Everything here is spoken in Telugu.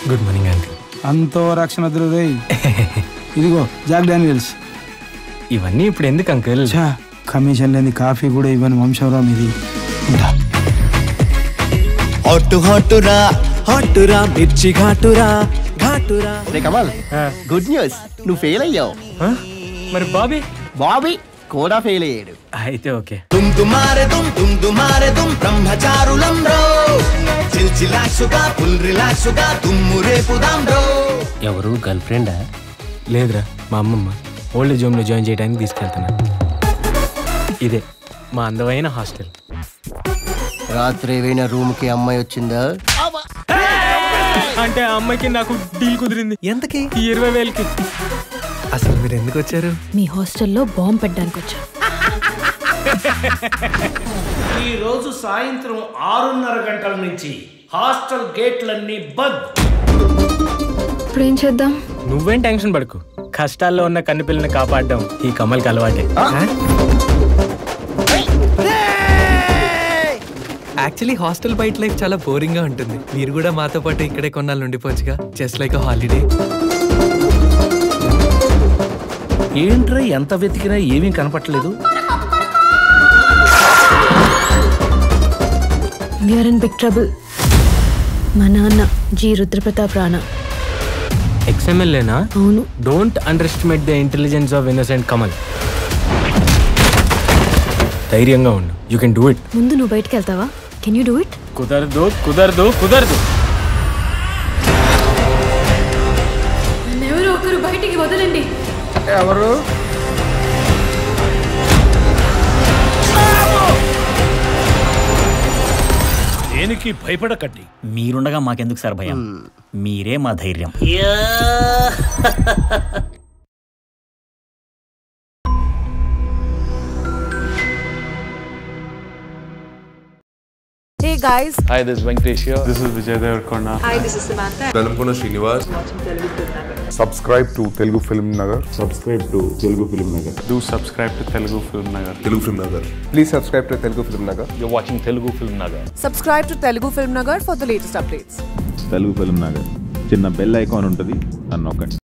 గుడ్ మార్నింగ్ అంకుల్ అంతో రక్షణ వద్దురు రేయ్ ఇదిగో జాక్ డానియల్స్ ఇవన్నీ ఇప్పుడు ఎందుకు అంకుల్ ఛా కమిషన్ లేని కాఫీ కూడా ఇవ్వని వంశంరావు ఇది ఉంటా హాట్ హాటురా హాటురా మిర్చి ఘాటురా ఘాటురా రే కమల్ గుడ్ న్యూస్ నువ్వు ఫెయిల్ అయ్యావు ఆ? మరి బాబీ బాబీ కూడా ఫెయిల్ అయ్యాడు అయితే ఓకే దుమ్ దుమారే దుమ్ దుమ్ దుమారే దుమ్ బ్రహ్మచారులం రో చిల్ చిలాక్సుగా ఫుల్ రిలాక్సుగా దుమ్ము రేపుదాం రో ఎవరు గర్ల్ ఫ్రెండా లేదురా మా అమ్మమ్మ ఓల్డ్ ఏజ్ హోమ్లో జాయిన్ చేయడానికి తీసుకెళ్తున్నా ఇదే మా అందమైన హాస్టల్ రాత్రి ఏవైనా రూమ్ కి అమ్మాయి వచ్చిందా అంటే ఆ అమ్మాయికి నాకు డీల్ కుదిరింది ఎంతకి ఈ ఇరవై వేలకి అసలు మీరు ఎందుకు వచ్చారు మీ హాస్టల్లో బాంబు పెట్టడానికి వచ్చా ఈ రోజు సాయంత్రం ఆరున్నర గంటల నుంచి హాస్టల్ గేట్లన్నీ బంద్ ఇప్పుడు ఏం చేద్దాం నువ్వేం టెన్షన్ పడకు కష్టాల్లో ఉన్న కన్నుపిల్లని కాపాడడం ఈ కమల్కి అలవాటే యాక్చువల్లీ హాస్టల్ బయట లైఫ్ చాలా బోరింగ్ గా ఉంటుంది మీరు కూడా మాతో పాటు ఇక్కడే కొన్నాళ్ళు ఉండిపోవచ్చుగా జస్ట్ లైక్ హాలిడే ఏంట్రా ఎంత వెతికినా ఏమీ కనపట్లేదు వీఆర్ ఇన్ బిగ్ ట్రబుల్ మా నాన్న జీ రుద్రప్రతాప్ రాణా ఎక్స్ఎంఎల్ఏనా అవును don't underestimate the intelligence of innocent Kamal ధైర్యంగా ఉండు యూ కెన్ డూ ఇట్ ముందు నువ్వు బయటకు వెళ్తావా కెన్ యూ డూ ఇట్ కుదరదు కుదరదు కుదరదు ఎవరు ఒకరు బయటికి వదలండి ఎవరు దేనికి భయపడకండి మీరుండగా మాకెందుకు సార్ భయం మీరే మా ధైర్యం Hey guys, Hi, this is Venkatesh here. This is Vijay Devarkonda. hi, this is Samantha. Velankonda Srinivas subscribe to Telugu Film Nagar subscribe to Telugu Film Nagar Do subscribe to Telugu Film Nagar. Telugu Film Nagar please subscribe to Telugu Film Nagar You're watching Telugu Film Nagar. Subscribe to Telugu Film Nagar for the latest updates. Telugu Film Nagar చిన్న బెల్ ఐకాన్ ఉంటుంది నన్ను నొక్కండి